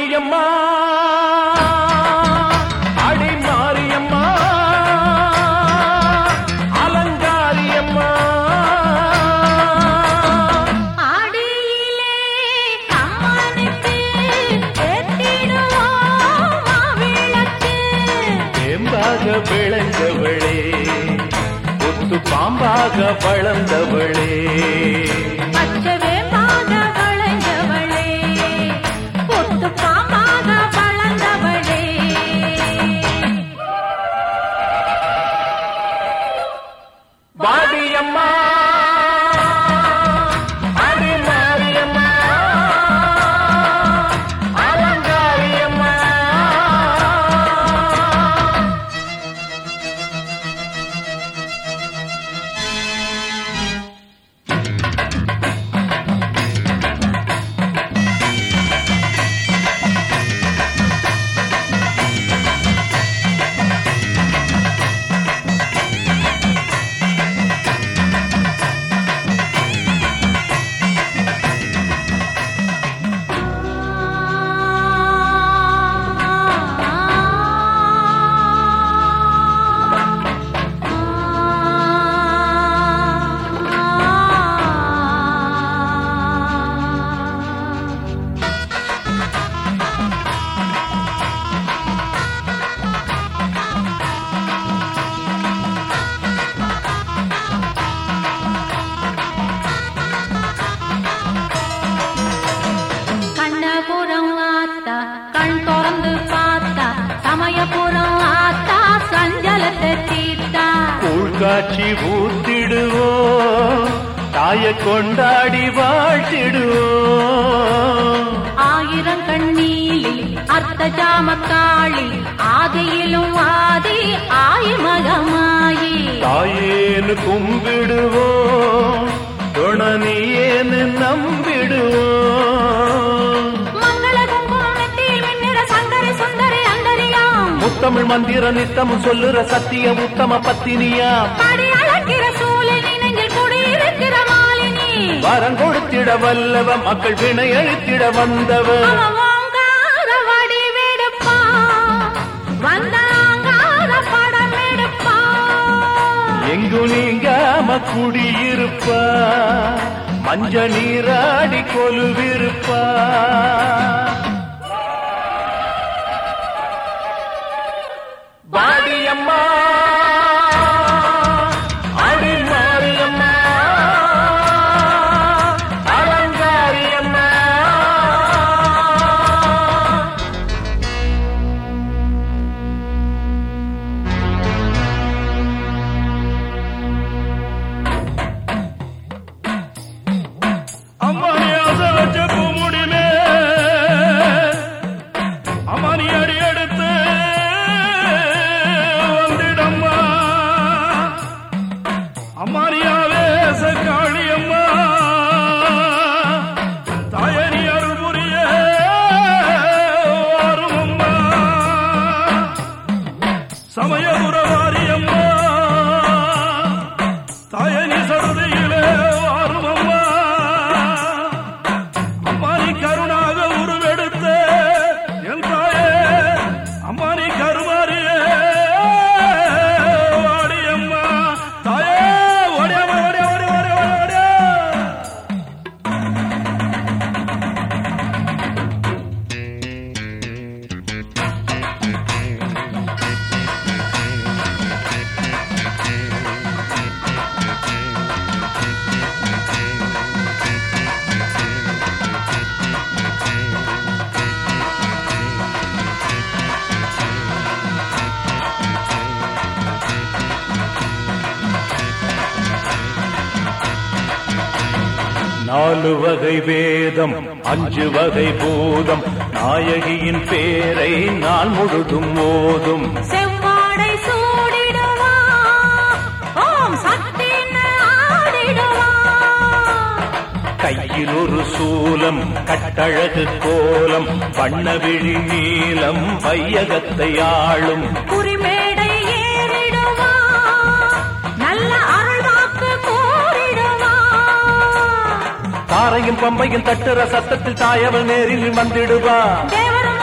மாரியம்மா அடி மாரியம்மா அலங்காரியம்மா ஆடியிலே அம்மனுக்கு ஏற்றிடுவோம் மாவிளக்கு. தேம்பாக விளைந்தவளே புத்து பாம்பாக வளர்ந்தவளே பச்சை வேம்பாக வளைந்தவளே, பொட்டு பாம்பாக வளர்ந்தவளே. வாடியம்மா அடி மாரியம்மா அலங்காரியம்மா கண்ணபுரம் ஆத்தா கண் திறந்து பார்த்தா சமயபுரம் ஆத்தா சஞ்சலத்தை தீர்த்தா கூழ் காட்சி ஊத்திடுவோம் தாய கொண்டாடி வாழ்த்திடுவோம் ஆயிரம் கண்ணீலி அர்த்த ஜாமக்காளி ஆதியிலும் ஆதி ஆயி மகமாயி தாயேன்னு கும்பிடுவோம் துணனியேன்னு நம்பிடுவோம் மங்கள குங்குமம் நெத்தியில் மின்னிற சங்கரி சுந்தரி அந்தரியாம் முத்தமிழ் மந்திர நித்தமும் சொல்லுற சத்திய உத்தம பத்தினியா படி அளக்கிற சூழலி நெஞ்சில் குடியிருக்கிற மாலினி வரம் கொடுத்திட வல்லவ மக்கள் வினை அழித்திட வந்தவ அவன் ஓங்கார வடிவெடுப்பா வந்தாங்கார படம் எடுப்பா எங்கு நீங்காம குடியிருப்பா மஞ்ச நீராடி கொலுவிருப்பா பாடியம்மா அடி மாரியம்மா அலங்காரியம்மா அம்மானி ஆசை வச்ச பூமுடிமே அம்மானி அடி எடுத்து வந்திடம்மா அம்மானியாவே காளி அம்மா தாயனி அருள் புரிய வரும் அம்மா சமயபுரவாரி அம்மா தாயனி சருதியிலே வரும் அம்மா அம்மானி கருணாக உருவெடுத்த என் தாயே அம்மானி கருமாரியே வாடி அம்மா தாயே ஓடியாமா ஓடியா ஓடியா ஓடியா ஓடியா நாலு வகை வேதம் அஞ்சு வகை பூதம் நாயகியின் பேரை நாள் முழுதும் ஓதும் செவ்வாடை சூடிடுவா ஓம் சக்தின்னு ஆடிடுவா கையில் ஒரு சூலம் கட்டழகு கோலம் வண்ணவிழி நீலம் வையகத்தை ஆளும் குறிமேடை ஏறிடுவா நல்ல அருள்வாக்கு கூறிடுவா தாரையும் பம்பையும் தட்டுற சத்தத்தில் தாயவள் நேரில் வந்திடுவா தேவரும்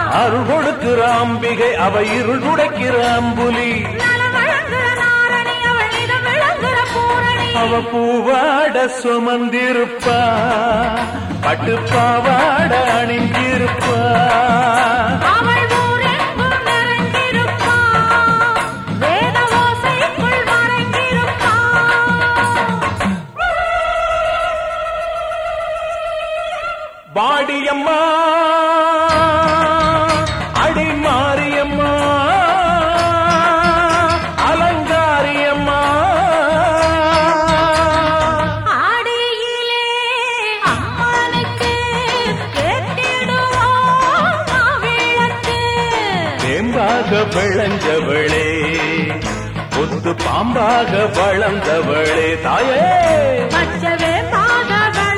அருள் கொடுக்கிற அம்பிகை அவ இருள் துடைக்கிற அம்புலி நல வழங்குற நாரணி அவள் நிலம் விளங்குற பூரணி அவ பூவாட சுமந்திருப்பா பட்டு பாவாட அணிஞ்சிருப்பா அவள் ஊரெங்கும் நிறைந்திருப்பாள். வேத ஓசைக்குள் மறைந்திருப்பாள். வாடியம்மா அடி மாரியம்மா அலங்காரியம்மா ஆடியிலே அம்மனுக்கு ஏற்றிடுவோம் மாவிளக்கு. தேம்பாக விளைஞ்சவளே ஒத்து பாம்பாக வளர்ந்தவளே தாயே பச்சவே பாக